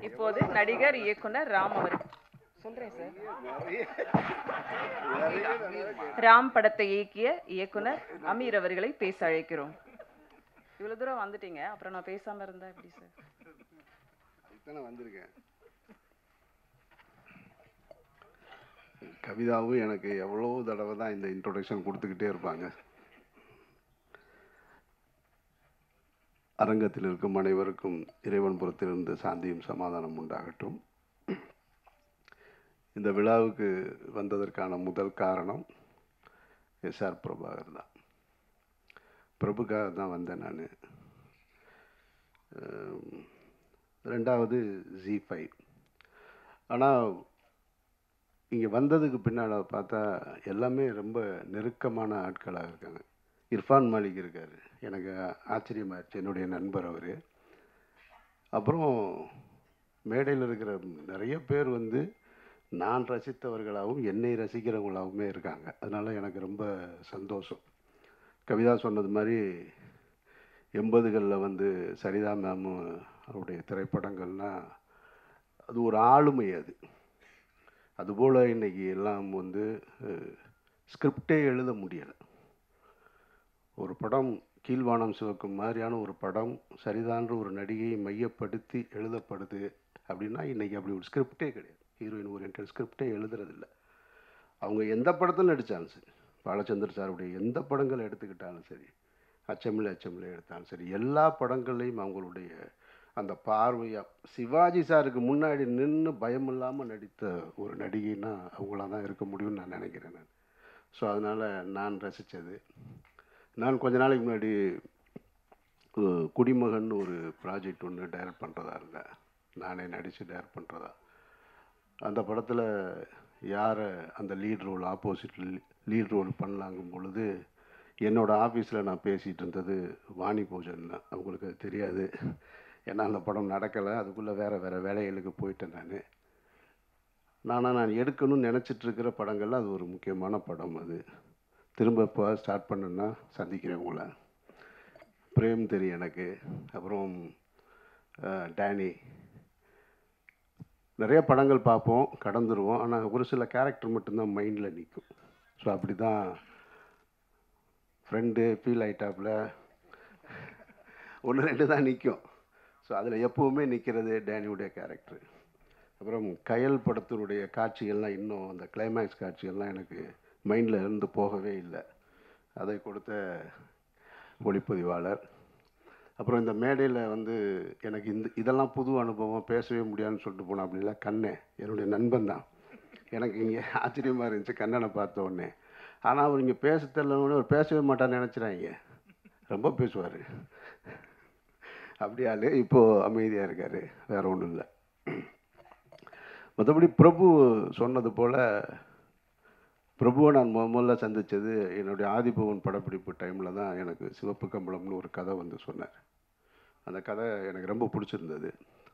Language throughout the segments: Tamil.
இப்போது நடிகர் இயக்குனர் ராம் அவர்கள் சொல்றேன் சார் ராம் படத்தை இயக்கிய இயக்குனர் அமீர் அவர்களை பேச அழைக்கிறோம் இவ்வளவு தூரம் வந்துட்டீங்க அப்புறம் நான் பேசாம இருந்தா எப்படி சார் தானே வந்திருக்கேன் கவிதாவும் எனக்கு எவ்வளோ தடவை தான் இந்த இன்ட்ரோடக்ஷன் கொடுத்துக்கிட்டே இருப்பாங்க அரங்கத்தில் இருக்கும் அனைவருக்கும் இறைவன் புறத்திலிருந்து சாந்தியும் சமாதானம் உண்டாகட்டும் இந்த விழாவுக்கு வந்ததற்கான முதல் காரணம் எஸ்ஆர் பிரபாகர் தான் பிரபுக்காக தான் வந்தேன் நான் ரெண்டாவது ஜி ஃபைவ் ஆனால் இங்கே வந்ததுக்கு பின்னால் பார்த்தா எல்லாமே ரொம்ப நெருக்கமான ஆட்களாக இருக்காங்க இர்ஃபான் மாலிக் இருக்கார் எனக்கு ஆச்சரியமாயிருச்சு என்னுடைய நண்பர் அவர் அப்புறம் மேடையில் இருக்கிற நிறைய பேர் வந்து நான் ரசித்தவர்களாகவும் என்னை ரசிக்கிறவங்களாகவுமே இருக்காங்க அதனால் எனக்கு ரொம்ப சந்தோஷம் கவிதா சொன்னது மாதிரி எண்பதுகளில் வந்து சரிதா மேமும் அவருடைய திரைப்படங்கள்னால் அது ஒரு ஆளுமை அது அதுபோல் இன்னைக்கு எல்லாம் வந்து ஸ்கிரிப்டே எழுத முடியலை ஒரு படம் கீழ்வானம் சிவக்கும் மாதிரியான ஒரு படம் சரிதான்ற ஒரு நடிகையை மையப்படுத்தி எழுதப்படுது அப்படின்னா இன்றைக்கி அப்படி ஒரு ஸ்கிரிப்டே கிடையாது ஹீரோயின் ஓரியன்ட் ஸ்கிரிப்டே எழுதுறதில்ல அவங்க எந்த படத்தில் நடித்தாலும் சரி பாலச்சந்தர் சாருடைய எந்த படங்கள் எடுத்துக்கிட்டாலும் சரி அச்சமில்லை அச்சமில்லை எடுத்தாலும் சரி எல்லா படங்கள்லையும் அவங்களுடைய அந்த பார்வையாக சிவாஜி சாருக்கு முன்னாடி நின்று பயம் இல்லாமல் நடித்த ஒரு நடிகைன்னா அவங்களா தான் இருக்க முடியும்னு நான் நினைக்கிறேன் நான் ஸோ அதனால் நான் ரசித்தது நான் கொஞ்ச நாளைக்கு முன்னாடி அஹ், குடிமகன் ஒரு ப்ராஜெக்ட் ஒன்று டைரக்ட் பண்ணுறதா இருந்தேன் நானே நடித்து டைரக்ட் பண்ணுறதா அந்த படத்தில் யாரை அந்த lead role opposite lead role பண்ணலாங்கும் பொழுது என்னோடய ஆஃபீஸில் நான் பேசிகிட்டு இருந்தது வாணி பூஜன் தான் அவங்களுக்கு அது தெரியாது ஏன்னா அந்த படம் நடக்கலை அதுக்குள்ளே வேறு வேறு வேலைகளுக்கு போயிட்டேன் நான் நானாக நான் எடுக்கணும்னு நினச்சிட்டு இருக்கிற படங்கள்ல அது ஒரு முக்கியமான படம் அது திரும்ப இப்போ ஸ்டார்ட் பண்ணேன்னா சந்திக்கிறேன் உங்களை பிரேம் தெரியும் எனக்கு அப்புறம் அஹ், டேனி நிறைய படங்கள் பார்ப்போம் கடந்துருவோம் ஆனால் ஒரு சில கேரக்டர் மட்டும்தான் மைண்டில் நிற்கும் ஸோ அப்படி தான் ஃப்ரெண்டு ஃபீல் ஆயிட்டாப்புல ஒன்று ரெண்டு தான் நிற்கும் ஸோ அதில் எப்போவுமே நிற்கிறது டேனியுடைய கேரக்டர் அப்புறம் கயல் படத்தினுடைய காட்சிகள்லாம் இன்னும் அந்த கிளைமேக்ஸ் காட்சிகள்லாம் எனக்கு மைண்டில் இருந்து போகவே இல்லை அதை கொடுத்த ஒளிப்பதிவாளர் அப்புறம் இந்த மேடையில் வந்து எனக்கு இந்த இதெல்லாம் புது அனுபவம் பேசவே முடியாதுன்னு சொல்லிட்டு போனேன் அப்படிலாம் கண்ணே என்னுடைய நண்பன் தான் எனக்கு இங்கே ஆச்சரியமாக இருந்துச்சு கண்ணனை பார்த்த உடனே ஆனால் அவர் இங்கே பேச தெரியலன்னு அவர் பேசவே மாட்டான்னு நினச்சிறாங்க ரொம்ப பேசுவார் அப்படி ஆளு இப்போது அமைதியாக இருக்கார் வேற ஒன்றும் இல்லை மற்றபடி பிரபு சொன்னது போல் பிரபுவை நான் முத முதல்ல சந்தித்தது என்னுடைய ஆதிபவன் படப்பிடிப்பு டைமில் தான் எனக்கு சிவப்பு கம்பளம்னு ஒரு கதை வந்து சொன்னார் அந்த கதை எனக்கு ரொம்ப பிடிச்சிருந்தது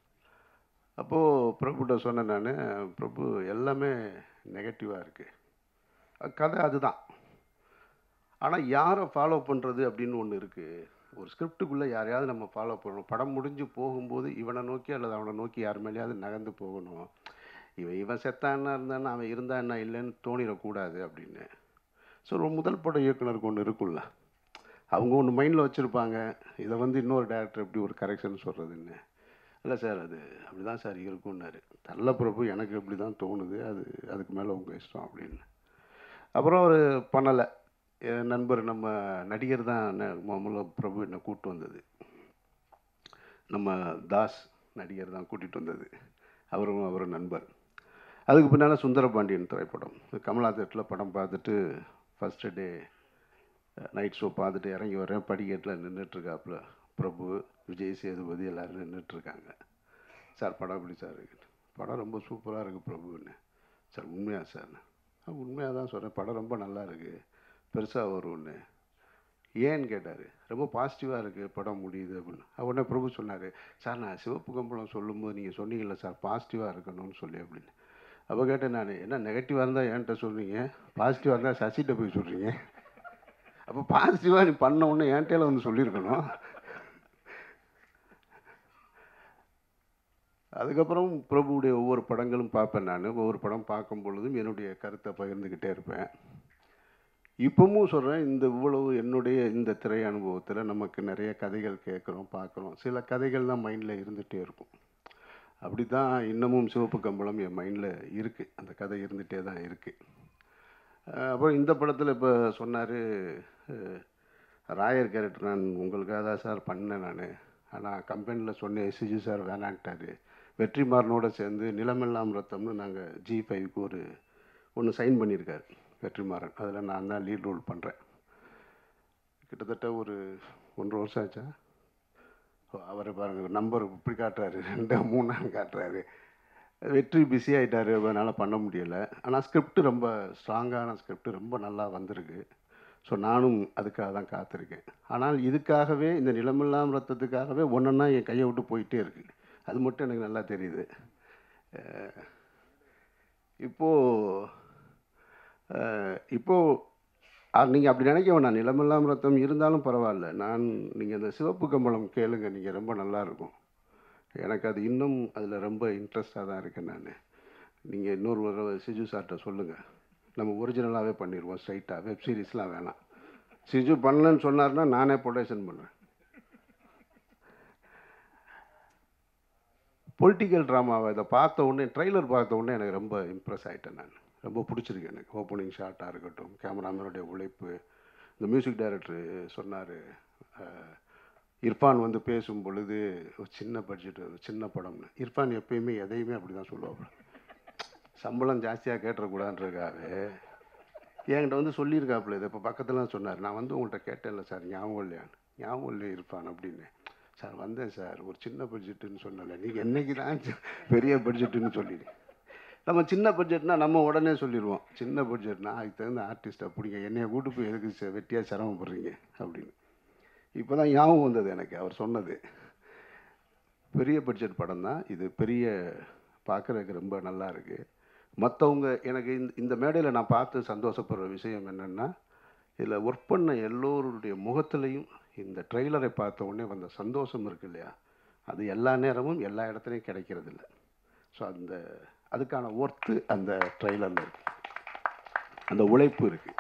அப்போது பிரபுகிட்ட சொன்னேன் நான் பிரபு எல்லாமே நெகட்டிவாக இருக்குது கதை அதுதான் ஆனால் யாரை ஃபாலோ பண்ணுறது அப்படின்னு ஒன்று இருக்குது ஒரு ஸ்கிரிப்டுக்குள்ளே யாரையாவது நம்ம ஃபாலோ பண்ணணும் படம் முடிஞ்சு போகும்போது இவனை நோக்கி அல்லது அவனை நோக்கி யார் மேலேயாவது நகர்ந்து போகணும் இவன் இவன் செத்தான்னா இருந்தான்னா அவன் இருந்தா என்ன இல்லைன்னு தோணிடக்கூடாது அப்படின்னு ஸோ ஒரு முதல் பட இயக்குனருக்கு ஒன்று இருக்குல்ல அவங்க ஒன்று மைண்டில் வச்சுருப்பாங்க இதை வந்து இன்னொரு டேரக்டர் எப்படி ஒரு கரெக்ஷன் சொல்கிறதுன்னு இல்லை சார் அது அப்படி தான் சார் இருக்கும்னாரு தள்ள பிரபு எனக்கு இப்படி தான் தோணுது அது அதுக்கு மேலே உங்கள் இஷ்டம் அப்படின்னு அப்புறம் ஒரு பண்ணலை என் நண்பர் நம்ம நடிகர் தான் ந- முதல்ல பிரபு என்னை கூப்பிட்டு வந்தது நம்ம தாஸ் நடிகர் தான் கூட்டிகிட்டு வந்தது அவரும் அவர் நண்பர் அதுக்கு பின்னால் சுந்தரபாண்டியன் திரைப்படம் கமலா தேட்டரில் படம் பார்த்துட்டு ஃபஸ்ட்டு டே நைட் ஷோ பார்த்துட்டு இறங்கி வரேன் படிக்கட்டில் நின்றுட்டுருக்காப்புல பிரபு விஜய் சேதுபதி எல்லோரும் நின்றுட்டுருக்காங்க சார் படம் எப்படி சார் இருக்கு படம் ரொம்ப சூப்பராக இருக்குது பிரபுன்னு சார் உண்மையா சார் உண்மையாக தான் சொல்கிறேன் படம் ரொம்ப நல்லா இருக்குது பெருசாக வரும்னு ஏன்னு கேட்டார் ரொம்ப பாசிட்டிவாக இருக்குது படம் முடியுது அப்படின்னு உடனே பிரபு சொன்னார் சார் நான் சிவப்பு கம்பளம் சொல்லும்போது நீங்கள் சொன்னீங்கல்ல சார் பாசிட்டிவாக இருக்கணும்னு சொல்லி அப்படின்னு அப்போ கேட்டேன் நான் என்ன நெகட்டிவாக இருந்தால் என்கிட்ட சொல்கிறீங்க பாசிட்டிவாக இருந்தால் சசிகிட்ட போய் சொல்கிறீங்க அப்போ பாசிட்டிவாக நீ பண்ண உடனே என்கிட்ட வந்து சொல்லியிருக்கணும் அதுக்கப்புறம் பிரபுவுடைய ஒவ்வொரு படங்களும் பார்ப்பேன் நான் ஒவ்வொரு படம் பார்க்கும் பொழுதும் என்னுடைய கருத்தை பகிர்ந்துக்கிட்டே இருப்பேன் இப்பவும் சொல்கிறேன் இந்த இவ்வளவு என்னுடைய இந்த திரை அனுபவத்தில் நமக்கு நிறைய கதைகள் கேட்குறோம் பார்க்குறோம் சில கதைகள் தான் மைண்டில் இருந்துகிட்டே இருக்கும் அப்படி தான் இன்னமும் சிவப்பு கம்பளம் என் மைண்டில் இருக்குது அந்த கதை இருந்துகிட்டே தான் இருக்குது அப்புறம் இந்த படத்தில் இப்போ சொன்னார் ராயர் கேரக்டர் நான் உங்களுக்காக தான் சார் பண்ணேன் நான் ஆனால் கம்பெனியில் சொன்னேன் எஸ்ஜி சார் வேணான்ட்டாரு வெற்றிமாறனோட சேர்ந்து நிலமெல்லாம் ரத்தம்னு நாங்கள் ஜி ஃபைவ்க்கு ஒரு ஒன்று சைன் பண்ணியிருக்காரு வெற்றிமாறன் அதில் நான் தான் லீட் ரோல் பண்ணுறேன் கிட்டத்தட்ட ஒரு ஒன்றரை வருஷம் ஆச்சா ஓ, அவரை பாருங்க நம்பர் இப்படி காட்டுறாரு ரெண்டா மூணான்னு காட்டுறாரு வெற்றி பிஸி ஆகிட்டாரு அதனால் பண்ண முடியலை ஆனால் ஸ்கிரிப்ட் ரொம்ப ஸ்ட்ராங்கான ஸ்கிரிப்ட் ரொம்ப நல்லா வந்திருக்கு ஸோ நானும் அதுக்காக தான் காத்திருக்கேன் ஆனால் இதுக்காகவே இந்த நிலமெல்லாம் ரத்தத்துக்காகவே ஒன்றா என் கையை விட்டு போயிட்டே இருக்கு அது மட்டும் எனக்கு நல்லா தெரியுது அஹ் இப்போது அஹ் இப்போது நீங்கள் அப்படி நினைக்க வேணாம் நிலமெல்லாம் ரத்தம் இருந்தாலும் பரவாயில்ல நான் நீங்கள் அந்த சிவப்பு கம்பளம் கேளுங்க நீங்கள் ரொம்ப நல்லா இருக்கும் எனக்கு அது இன்னும் அதில் ரொம்ப இன்ட்ரெஸ்டாக தான் இருக்கேன் நான் நீங்கள் இன்னொரு தடவை சிஜு சார்கிட்ட சொல்லுங்கள் நம்ம ஒரிஜினலாகவே பண்ணிடுவோம் ஸ்ட்ரைட்டாக வெப் சீரிஸ்லாம் வேணாம் சிஜு பண்ணலன்னு சொன்னார்னா நானே ப்ரொடக்ஷன் பண்ணுவேன் பொலிட்டிக்கல் ட்ராமாவை இதை பார்த்த உடனே ட்ரைலர் பார்த்த உடனே எனக்கு ரொம்ப இம்ப்ரெஸ் ஆகிட்டேன் நான் ரொம்ப பிடிச்சிருக்கு எனக்கு ஓப்பனிங் ஷாட்டாக இருக்கட்டும் கேமராமேனுடைய உழைப்பு இந்த மியூசிக் டைரக்டர் சொன்னார் இர்ஃபான் வந்து பேசும் பொழுது ஒரு சின்ன பட்ஜெட் ஒரு சின்ன படம்னு இர்ஃபான் எப்பயுமே எதையுமே அப்படி தான் சொல்லுவாங்க சம்பளம் ஜாஸ்தியாக கேட்டுறக்கூடாதுன்றதுக்காக என்கிட்ட வந்து சொல்லியிருக்காப்புல இதை இப்போ பக்கத்துலாம் சொன்னார் நான் வந்து உங்கள்கிட்ட கேட்டேன்ல சார் ஞாபகம் இல்லையான்னு ஞாபகம் இல்லையே இருப்பான் அப்படின்னு சார் வந்தேன் சார் ஒரு சின்ன பட்ஜெட்டுன்னு சொன்னல நீங்கள் என்னைக்கு தான் பெரிய பட்ஜெட்டுன்னு சொல்லிடு நம்ம சின்ன பட்ஜெட்னா நம்ம உடனே சொல்லிடுவோம் சின்ன பட்ஜெட்னா அதுக்கு தகுந்த ஆர்டிஸ்ட்டை பிடிங்க என்னைய கூட்டு போய் எதுக்கு ச- வெட்டியா சிரமப்படுறீங்க அப்படின்னு இப்போ தான் ஞாபகம் வந்தது எனக்கு அவர் சொன்னது பெரிய பட்ஜெட் படம் தான் இது பெரிய பார்க்குறதுக்கு ரொம்ப நல்லா இருக்குது மற்றவங்க எனக்கு இந்த இந்த மேடையில் நான் பார்த்து சந்தோஷப்படுற விஷயம் என்னென்னா இதில் ஒர்க் பண்ண எல்லோருடைய முகத்துலையும் இந்த ட்ரெய்லரை பார்த்த உடனே வந்த சந்தோஷம் இருக்கு இல்லையா அது எல்லா நேரமும் எல்லா இடத்துலையும் கிடைக்கிறது இல்லை ஸோ அந்த அதுக்கான ஒர்த்து அந்த ட்ரெய்லரில் இருக்கு அந்த உழைப்பு இருக்குது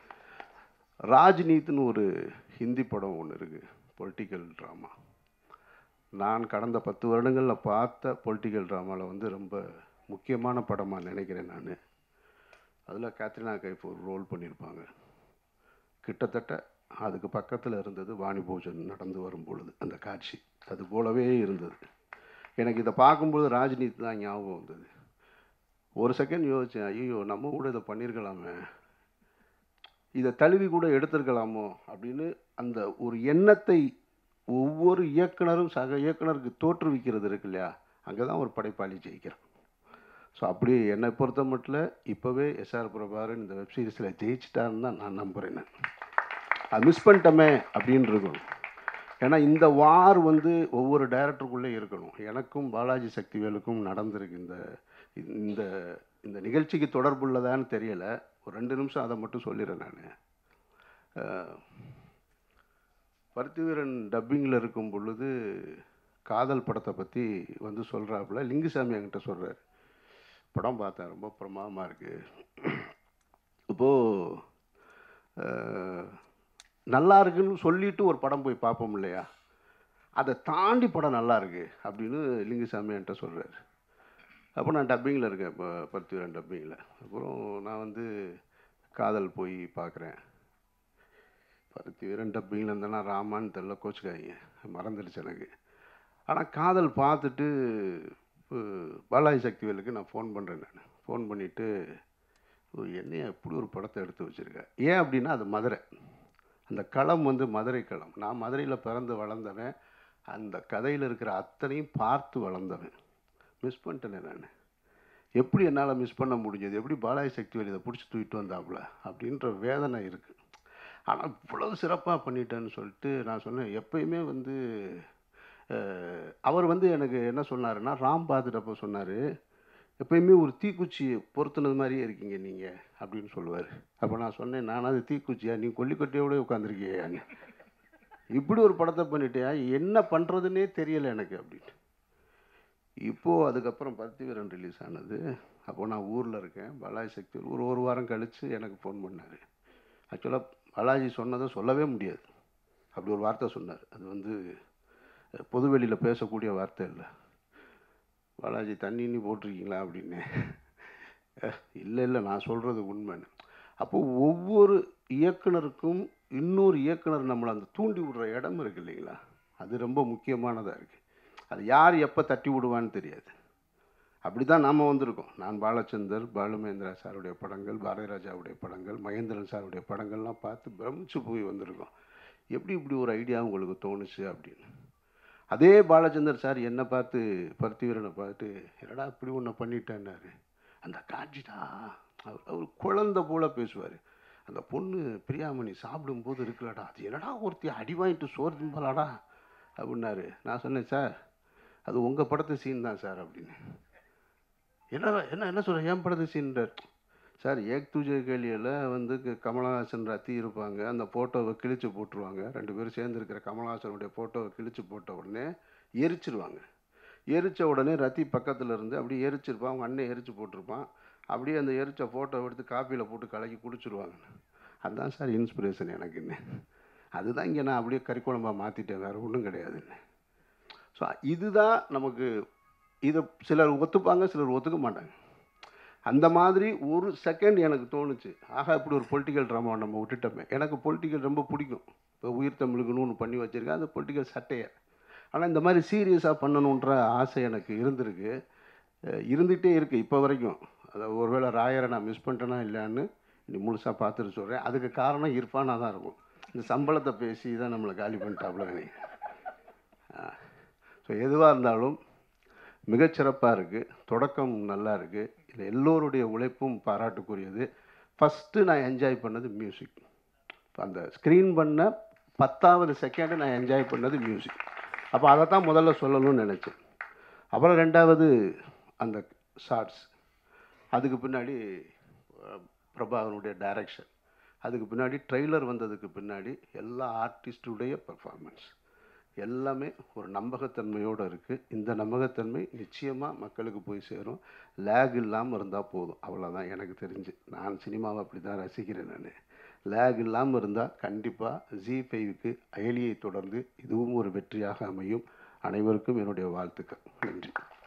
ராஜ்நீத்னு ஒரு ஹிந்தி படம் ஒன்று இருக்குது பொலிட்டிக்கல் ட்ராமா நான் கடந்த பத்து வருடங்களில் பார்த்த பொலிட்டிக்கல் ட்ராமாவில் வந்து ரொம்ப முக்கியமான படமாக நினைக்கிறேன் நான் அதில் கேத்ரினா கைஃப் ஒரு ரோல் பண்ணியிருப்பாங்க கிட்டத்தட்ட அதுக்கு பக்கத்தில் இருந்தது வாணி போஜன் நடந்து வரும் பொழுது அந்த காட்சி அது போலவே இருந்தது எனக்கு இதை பார்க்கும்போது ராஜ்நீத் தான் ஞாபகம் வந்தது ஒரு செகண்ட் யோசித்தேன் ஐயோ நம்ம கூட இதை பண்ணியிருக்கலாமே இதை தழுவி கூட எடுத்திருக்கலாமோ அப்படின்னு அந்த ஒரு எண்ணத்தை ஒவ்வொரு இயக்குனரும் சக இயக்குனருக்கு தோற்றுவிக்கிறது இருக்கு இல்லையா அங்கே தான் ஒரு படைப்பாளி ஜெயிக்கிறான் ஸோ அப்படி என்னை பொறுத்த மட்டும் இப்போவே எஸ்ஆர் பிரபாகரன் இந்த வெப் சீரிஸில் ஜெயிச்சிட்டாருன்னு தான் நான் நம்புகிறேன் நான். அது மிஸ் பண்ணிட்டோமே அப்படின்னு இருக்கும் ஏன்னா இந்த வார் வந்து ஒவ்வொரு டைரக்டருக்குள்ளே இருக்கணும் எனக்கும் பாலாஜி சக்திவேலுக்கும் நடந்திருக்கு இந்த இந்த இந்த நிகழ்ச்சிக்கு தொடர்புள்ளதான்னு தெரியலை ஒரு ரெண்டு நிமிஷம் அதை மட்டும் சொல்லிடுறேன் நான் பருத்திவீரன் டப்பிங்கில் இருக்கும் பொழுது காதல் படத்தை பற்றி வந்து சொல்கிறாப்புல லிங்குசாமி என்கிட்ட சொல்கிறார் படம் பார்த்தேன் ரொம்ப பிரமாதமாக இருக்குது இப்போது நல்லா இருக்குன்னு சொல்லிட்டு ஒரு படம் போய் பார்ப்போம் இல்லையா அதை தாண்டி படம் நல்லா இருக்கு அப்படின்னு லிங்குசாமி என்கிட்ட சொல்கிறாரு அப்போ நான் டப்பிங்கில் இருக்கேன் இப்போ பருத்திவீரன் டப்பிங்கில் அப்புறம் நான் வந்து காதல் போய் பார்க்குறேன் பருத்திவீரன் டப்பிங்கில் இருந்தேன்னா ராமான்னு தெரில கோச்சுக்காதீங்க மறந்துடுச்சு எனக்கு ஆனால் காதல் பார்த்துட்டு அஹ், பாலாஜி சக்திவேலுக்கு நான் ஃபோன் பண்ணுறேன் நான் ஃபோன் பண்ணிவிட்டு என்னைய இப்படி ஒரு படத்தை எடுத்து வச்சுருக்கேன் ஏன் அப்படின்னா அது மதுரை அந்த களம் வந்து மதுரை களம் நான் மதுரையில் பிறந்து வளர்ந்தவன் அந்த கதையில் இருக்கிற அத்தனையும் பார்த்து வளர்ந்தவன் மிஸ் பண்ணிட்டேனே நான் எப்படி என்னால் மிஸ் பண்ண முடிஞ்சது எப்படி பாலாஜி சக்திவேல் இதை பிடிச்சி தூக்கிட்டு வந்தாப்புல அப்படின்ற வேதனை இருக்குது ஆனால் இவ்வளவு சிறப்பாக பண்ணிட்டேன்னு சொல்லிட்டு நான் சொன்னேன் எப்பயுமே வந்து அஹ், அவர் வந்து எனக்கு என்ன சொன்னாருன்னா ராம் பார்த்துட்டப்போ சொன்னார் எப்பயுமே ஒரு தீக்குச்சியை பொருத்துனது மாதிரியே இருக்கீங்க நீங்கள் அப்படின்னு சொல்லுவார் அப்போ நான் சொன்னேன் நானாவது தீக்குச்சியா நீ கொல்லிக்கொட்டையோட உட்காந்துருக்கியான்னு இப்படி ஒரு படத்தை பண்ணிட்டியா என்ன பண்ணுறதுன்னே தெரியலை எனக்கு அப்படின்னு இப்போது அதுக்கப்புறம் பருத்திவீரன் ரிலீஸ் ஆனது அப்போது நான் ஊரில் இருக்கேன் பாலாஜி சக்தி ஒரு ஒரு வாரம் கழித்து எனக்கு ஃபோன் பண்ணார் ஆக்சுவலாக பாலாஜி சொன்னதை சொல்லவே முடியாது அப்படி ஒரு வார்த்தை சொன்னார் அது வந்து பொதுவெளியில் பேசக்கூடிய வார்த்தை இல்லை பாலாஜி தண்ணி இன்னி போட்டிருக்கீங்களா அப்படின்னு இல்லை இல்லை நான் சொல்கிறது உண்மைன்னு அப்போ ஒவ்வொரு இயக்குனருக்கும் இன்னொரு இயக்குனர் நம்மளை அந்த தூண்டி விடுற இடம் இருக்கு இல்லைங்களா அது ரொம்ப முக்கியமானதாக இருக்குது அது யார் எப்போ தட்டி விடுவான்னு தெரியாது அப்படி தான் நாம் வந்திருக்கோம் நான் பாலச்சந்தர் பாலுமேந்திரா சாருடைய படங்கள் பாரதிராஜாவுடைய படங்கள் மகேந்திரன் சாருடைய படங்கள்லாம் பார்த்து பிரமிச்சு போய் வந்திருக்கோம் எப்படி இப்படி ஒரு ஐடியா உங்களுக்கு தோணுச்சு அப்படின்னு அதே பாலச்சந்தர் சார் என்னை பார்த்து பருத்திவீரனை பார்த்து என்னடா இப்படி ஒன்று பண்ணிட்டேன்னாரு அந்த காட்சிடா அவர் அவர் குழந்தை போல பேசுவார் அந்த பொண்ணு பிரியாமணி சாப்பிடும்போது இருக்கலடா அது என்னடா ஒருத்தி அடி வாங்கிட்டு சோறு திம்பலாடா அப்படின்னாரு நான் சொன்னேன் சார் அது உங்கள் படத்து சீன் தான் சார் அப்படின்னு என்ன என்ன என்ன சொல்ற என் படத்து சீன்றார் சார் ஏக் துஜே கேலியில் வந்து க- கமலஹாசன் ரத்தி இருப்பாங்க அந்த ஃபோட்டோவை கிழிச்சு போட்டுருவாங்க ரெண்டு பேரும் சேர்ந்து இருக்கிற கமலஹாசனுடைய ஃபோட்டோவை கிழிச்சு போட்ட உடனே எரிச்சிருவாங்க எரிச்ச உடனே ரத்தி பக்கத்தில் இருந்து அப்படியே எரிச்சிருப்பான் அவங்க அண்ணன் எரிச்சு போட்டிருப்பான் அப்படியே அந்த எரிச்ச ஃபோட்டோ எடுத்து காப்பியில் போட்டு கலக்கி குடிச்சிருவாங்க அதுதான் சார் இன்ஸ்பிரேஷன் எனக்குன்னு அதுதான் இங்கே நான் அப்படியே கறிக்குழம்பா மாற்றிட்டேன் வேறு ஒன்றும் கிடையாதுன்னு ஸோ இதுதான் நமக்கு இதை சிலர் ஒத்துப்பாங்க சிலர் ஒத்துக்க மாட்டாங்க அந்த மாதிரி ஒரு செகண்ட் எனக்கு தோணுச்சு ஆகா இப்படி ஒரு பொலிட்டிக்கல் ட்ராமா நம்ம விட்டுட்டோமே எனக்கு பொலிட்டிக்கல் ரொம்ப பிடிக்கும் இப்போ உயிர் தமிழுக்குன்னு ஒன்று பண்ணி வச்சுருக்கேன் அந்த பொலிட்டிக்கல் சட்டையை ஆனால் இந்த மாதிரி சீரியஸாக பண்ணணுன்ற ஆசை எனக்கு இருந்திருக்கு அஹ் இருந்துகிட்டே இருக்குது இப்போ வரைக்கும் அதை ஒருவேளை ராயரை நான் மிஸ் பண்ணிட்டேனா இல்லைன்னு இனி முழுசாக பார்த்துட்டு சொல்கிறேன் அதுக்கு காரணம் இர்ஃபானாக தான் இருக்கும் இந்த சம்பளத்தை பேசி தான் நம்மளை காலி பண்ணிட்டாப்புல நினைக்கிறேன் ஸோ எதுவாக இருந்தாலும் மிகச்சிறப்பாக இருக்குது தொடக்கம் நல்லா இருக்குது இதில் எல்லோருடைய உழைப்பும் பாராட்டுக்குரியது ஃபஸ்ட்டு நான் என்ஜாய் பண்ணது மியூசிக் அந்த ஸ்க்ரீன் பண்ண பத்தாவது செகண்டு நான் என்ஜாய் பண்ணது மியூசிக் அப்போ அதை தான் முதல்ல சொல்லணும்னு நினச்சேன் அப்புறம் ரெண்டாவது அந்த ஷார்ட்ஸ் அதுக்கு பின்னாடி அஹ், பிரபாகரனுடைய டைரக்ஷன் அதுக்கு பின்னாடி ட்ரெய்லர் வந்ததுக்கு பின்னாடி எல்லா ஆர்டிஸ்டுடைய பெர்ஃபார்மன்ஸ் எல்லாமே ஒரு நம்பகத்தன்மையோடு இருக்குது இந்த நம்பகத்தன்மை நிச்சயமாக மக்களுக்கு போய் சேரும் லேக் இல்லாமல் இருந்தால் போதும் அவ்வளோதான் எனக்கு தெரிஞ்சு நான் சினிமாவை அப்படி தான் ரசிக்கிறேன் நான் லேக் இல்லாமல் இருந்தால் கண்டிப்பாக ஜி ஃபைவுக்கு அயலியை தொடர்ந்து இதுவும் ஒரு வெற்றியாக அமையும் அனைவருக்கும் என்னுடைய வாழ்த்துக்கள் நன்றி